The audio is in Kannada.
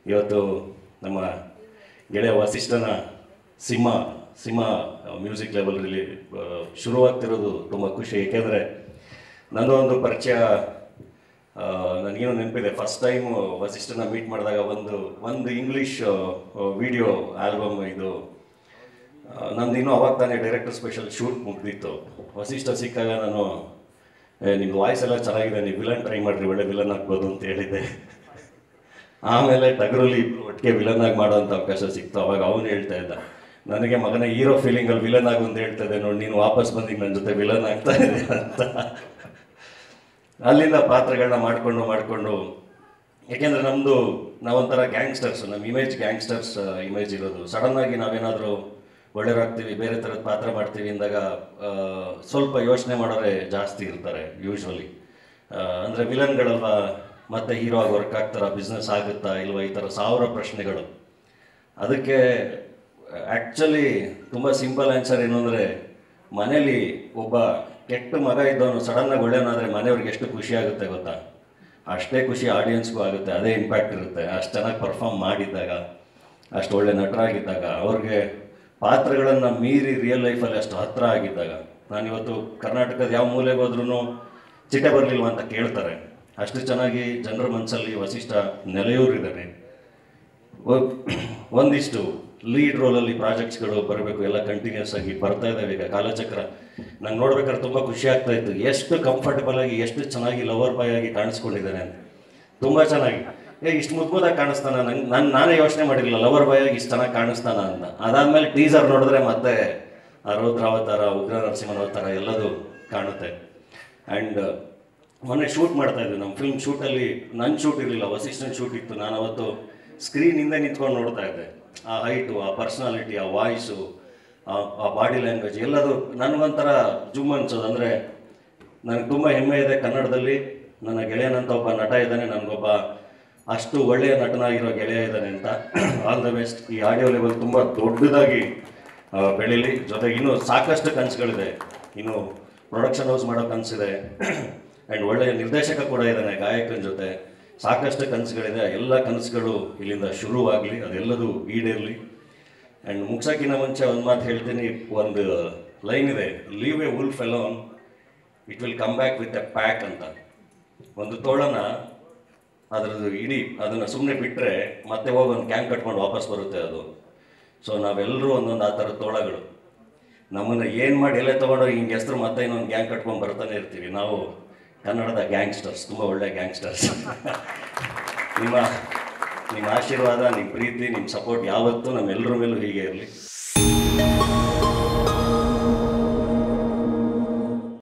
ಇವತ್ತು ನಮ್ಮ ಗೆಳೆಯ ವಸಿಷ್ಠನ ಸಿಂಹ ಸಿಂಹ ಮ್ಯೂಸಿಕ್ ಲೆವೆಲಲ್ಲಿ ಶುರುವಾಗ್ತಿರೋದು ತುಂಬ ಖುಷಿ ಏಕೆಂದರೆ ನನ್ನ ಒಂದು ಪರಿಚಯ ಆ, ನನಗೇನೋ ನೆನಪಿದೆ ಫಸ್ಟ್ ಟೈಮ್ ವಸಿಷ್ಠನ ಮೀಟ್ ಮಾಡಿದಾಗ ಒಂದು ಒಂದು ಇಂಗ್ಲೀಷ್ ವಿಡಿಯೋ ಆಲ್ಬಮ್ ಇದು ಆ, ನಂದು ಇನ್ನೂ ಅವಾಗ ತಾನೇ ಡೈರೆಕ್ಟರ್ ಸ್ಪೆಷಲ್ ಶೂಟ್ ಮುಗ್ದಿತ್ತು ವಸಿಷ್ಠ ಸಿಕ್ಕಾಗ ನಾನು "ಏ, ನಿಮ್ದು ವಾಯ್ಸ್ ಎಲ್ಲ ಚೆನ್ನಾಗಿದೆ ನೀವು ವಿಲನ್ ಟ್ರೈ ಮಾಡಿರಿ ಒಳ್ಳೆ ವಿಲನ್ ಆಗ್ಬೋದು ಅಂತ ಹೇಳಿದ್ದೆ ಆಮೇಲೆ ಟಗರಲ್ಲಿ ಇಬ್ರು ಒಟ್ಟಿಗೆ ವಿಲನ್ ಆಗಿ ಮಾಡೋಂಥ ಅವಕಾಶ ಸಿಕ್ತು ಅವಾಗ ಅವನು ಹೇಳ್ತಾ ಇದ್ದ ನನಗೆ ಮಗನ ಹೀರೋ ಫೀಲಿಂಗಲ್ಲಿ ವಿಲನ್ ಆಗು ಅಂತ ಹೇಳ್ತಾ ಇದ್ದೆ ನೋಡಿ ನೀನು ವಾಪಸ್ ಬಂದಿಗೆ ನನ್ನ ಜೊತೆ ವಿಲನ್ ಆಗ್ತಾ ಇದೆ ಅಂತ ಅಲ್ಲಿಂದ ಪಾತ್ರಗಳನ್ನ ಮಾಡಿಕೊಂಡು ಮಾಡಿಕೊಂಡು ಯಾಕೆಂದರೆ ನಮ್ಮದು ನಾವೊಂಥರ ಗ್ಯಾಂಗ್ಸ್ಟರ್ಸ್ ನಮ್ಮ ಇಮೇಜ್ ಗ್ಯಾಂಗ್ಸ್ಟರ್ಸ್ ಇಮೇಜ್ ಇರೋದು ಸಡನ್ನಾಗಿ ನಾವೇನಾದರೂ ಒಳ್ಳೆಯರಾಗ್ತೀವಿ ಬೇರೆ ಥರದ ಪಾತ್ರ ಮಾಡ್ತೀವಿ ಅಂದಾಗ ಆ, ಸ್ವಲ್ಪ ಯೋಚನೆ ಮಾಡೋರೆ ಜಾಸ್ತಿ ಇರ್ತಾರೆ ಯೂಶ್ವಲಿ ಅಂದರೆ ವಿಲನ್ಗಳಲ್ವ ಮತ್ತೆ ಹೀರೋ ಆಗಿ ವರ್ಕ್ ಆಗ್ತಾರ ಬಿಸ್ನೆಸ್ ಆಗುತ್ತಾ ಇಲ್ವಾ ಈ ಥರ ಸಾವಿರ ಪ್ರಶ್ನೆಗಳು ಅದಕ್ಕೆ ಆ್ಯಕ್ಚುಲಿ ತುಂಬ ಸಿಂಪಲ್ ಆನ್ಸರ್ ಏನು ಅಂದರೆ ಮನೇಲಿ ಒಬ್ಬ ಕೆಟ್ಟ ಮಗ ಇದ್ದವನು ಸಡನ್ನಾಗಿ ಒಳ್ಳೆಯವನಾದರೆ ಮನೆಯವ್ರಿಗೆ ಎಷ್ಟು ಖುಷಿ ಆಗುತ್ತೆ ಗೊತ್ತಾ ಅಷ್ಟೇ ಖುಷಿ ಆಡಿಯನ್ಸ್ಗೂ ಆಗುತ್ತೆ ಅದೇ ಇಂಪ್ಯಾಕ್ಟ್ ಇರುತ್ತೆ ಅಷ್ಟು ಚೆನ್ನಾಗಿ ಪರ್ಫಾರ್ಮ್ ಮಾಡಿದ್ದಾಗ ಅಷ್ಟು ಒಳ್ಳೆ ನಟರಾಗಿದ್ದಾಗ ಅವ್ರಿಗೆ ಪಾತ್ರಗಳನ್ನು ಮೀರಿ ರಿಯಲ್ ಲೈಫಲ್ಲಿ ಅಷ್ಟು ಹತ್ತಿರ ಆಗಿದ್ದಾಗ ನಾನಿವತ್ತು ಕರ್ನಾಟಕದ ಯಾವ ಮೂಲೆಗೆ ಹೋದ್ರೂ ಚಿಟ್ಟೆ ಬರಲಿಲ್ವ ಅಂತ ಕೇಳ್ತಾರೆ ಅಷ್ಟು ಚೆನ್ನಾಗಿ ಜನರ ಮನಸ್ಸಲ್ಲಿ ವಸಿಷ್ಠ ನೆಲೆಯೂರಿದ್ದಾರೆ ಒ- ಒಂದಿಷ್ಟು ಲೀಡ್ ರೋಲಲ್ಲಿ ಪ್ರಾಜೆಕ್ಟ್ಸ್ಗಳು ಬರಬೇಕು ಎಲ್ಲ ಕಂಟಿನ್ಯೂಸ್ ಆಗಿ ಬರ್ತಾ ಇದ್ದಾವೆ ಈಗ ಕಾಲಚಕ್ರ ನಂಗೆ ನೋಡ್ಬೇಕಾದ್ರೆ ತುಂಬ ಖುಷಿ ಆಗ್ತಾ ಇತ್ತು ಎಷ್ಟು ಕಂಫರ್ಟಬಲ್ ಆಗಿ ಎಷ್ಟು ಚೆನ್ನಾಗಿ ಲವರ್ ಬಾಯ್ ಆಗಿ ಕಾಣಿಸ್ಕೊಂಡಿದ್ದಾನೆ ಅಂತ ತುಂಬ ಚೆನ್ನಾಗಿ ಏ ಇಷ್ಟು ಮುದ್ಮುದಾಗಿ ಕಾಣಿಸ್ತಾನ ನಂಗೆ ನಾನು ನಾನೇ ಯೋಚನೆ ಮಾಡಿರಲಿಲ್ಲ ಲವರ್ ಬಾಯ್ ಆಗಿ ಇಷ್ಟು ಚೆನ್ನಾಗಿ ಕಾಣಿಸ್ತಾನ ಅಂತ ಅದಾದಮೇಲೆ ಟೀಸರ್ ನೋಡಿದ್ರೆ ಮತ್ತೆ ಆ ರೌದ್ರಾವತಾರ ಉಗ್ರ ನರಸಿಂಹನ ಅವತಾರ ಎಲ್ಲದೂ ಕಾಣುತ್ತೆ ಆ್ಯಂಡ್ ಮೊನ್ನೆ ಶೂಟ್ ಮಾಡ್ತಾ ಇದ್ವಿ ನಮ್ಮ ಫಿಲ್ಮ್ ಶೂಟಲ್ಲಿ ನನ್ನ ಶೂಟ್ ಇರಲಿಲ್ಲ ವಸಿಷ್ಠನ ಶೂಟ್ ಇತ್ತು ನಾನು ಅವತ್ತು ಸ್ಕ್ರೀನ್ ಹಿಂದೆ ನಿಂತ್ಕೊಂಡು ನೋಡ್ತಾ ಇದ್ದೆ ಆ ಹೈಟು ಆ ಪರ್ಸ್ನಾಲಿಟಿ ಆ ವಾಯ್ಸು ಆ ಬಾಡಿ ಲ್ಯಾಂಗ್ವೇಜ್ ಎಲ್ಲದು ನನಗೊಂಥರ ಜುಮ್ ಅನ್ಸೋದು ಅಂದರೆ ನನಗೆ ತುಂಬ ಹೆಮ್ಮೆ ಇದೆ ಕನ್ನಡದಲ್ಲಿ ನನ್ನ ಗೆಳೆಯನಂತ ಒಬ್ಬ ನಟ ಇದ್ದಾನೆ ನನಗೊಬ್ಬ ಅಷ್ಟು ಒಳ್ಳೆಯ ನಟನಾಗಿರೋ ಗೆಳೆಯ ಇದ್ದಾನೆ ಅಂತ ಆಲ್ ದ ಬೆಸ್ಟ್ ಈ ಆಡಿಯೋ ಲೆವೆಲ್ ತುಂಬ ದೊಡ್ಡದಾಗಿ ಆ, ಬೆಳೀಲಿ ಜೊತೆಗೆ ಇನ್ನೂ ಸಾಕಷ್ಟು ಕನಸುಗಳಿದೆ ಇನ್ನು ಪ್ರೊಡಕ್ಷನ್ ಹೌಸ್ ಮಾಡೋ ಕನಸಿದೆ ಆ್ಯಂಡ್ ಒಳ್ಳೆಯ ನಿರ್ದೇಶಕ ಕೂಡ ಇದ್ದಾನೆ ಗಾಯಕನ ಜೊತೆ ಸಾಕಷ್ಟು ಕನಸುಗಳಿದೆ ಆ ಎಲ್ಲ ಕನಸುಗಳು ಇಲ್ಲಿಂದ ಶುರುವಾಗಲಿ ಅದೆಲ್ಲದೂ ಈಡೇರಲಿ ಆ್ಯಂಡ್ ಮುಗ್ಸೋಕ್ಕಿಂತ ಮುಂಚೆ ಒಂದು ಮಾತು ಹೇಳ್ತೀನಿ ಒಂದು ಲೈನ್ ಇದೆ leave a wolf alone it will come back with a pack ಅಂತ ಒಂದು ತೋಳನ ಅದರದ್ದು ಇಡೀ ಅದನ್ನು ಸುಮ್ಮನೆ ಬಿಟ್ಟರೆ ಮತ್ತೆ ಹೋಗಿ ಒಂದು ಕ್ಯಾಂಪ್ ಕಟ್ಕೊಂಡು ವಾಪಸ್ ಬರುತ್ತೆ ಅದು ಸೊ ನಾವೆಲ್ಲರೂ ಒಂದೊಂದು ಆ ಥರ ತೋಳಗಳು ನಮ್ಮನ್ನು ಏನು ಮಾಡಿ ಎಲ್ಲೇ ತೊಗೊಂಡು ಹಿಂಗೆ ಹೆಸರು ಮತ್ತೆ ಇನ್ನೊಂದು ಗ್ಯಾಂಗ್ ಕಟ್ಕೊಂಡು ಬರ್ತಾನೆ ಇರ್ತೀವಿ ನಾವು ಕನ್ನಡದ ಗ್ಯಾಂಗ್ಸ್ಟರ್ಸ್ ತುಂಬ ಒಳ್ಳೆ ಗ್ಯಾಂಗ್ಸ್ಟರ್ಸ್ ನಿಮ್ಮ ನಿಮ್ಮ ಆಶೀರ್ವಾದ ನಿಮ್ಮ ಪ್ರೀತಿ ನಿಮ್ಮ ಸಪೋರ್ಟ್ ಯಾವತ್ತೂ ನಮ್ಮೆಲ್ಲರ ಮೇಲೂ ಹೀಗೆ ಇರಲಿ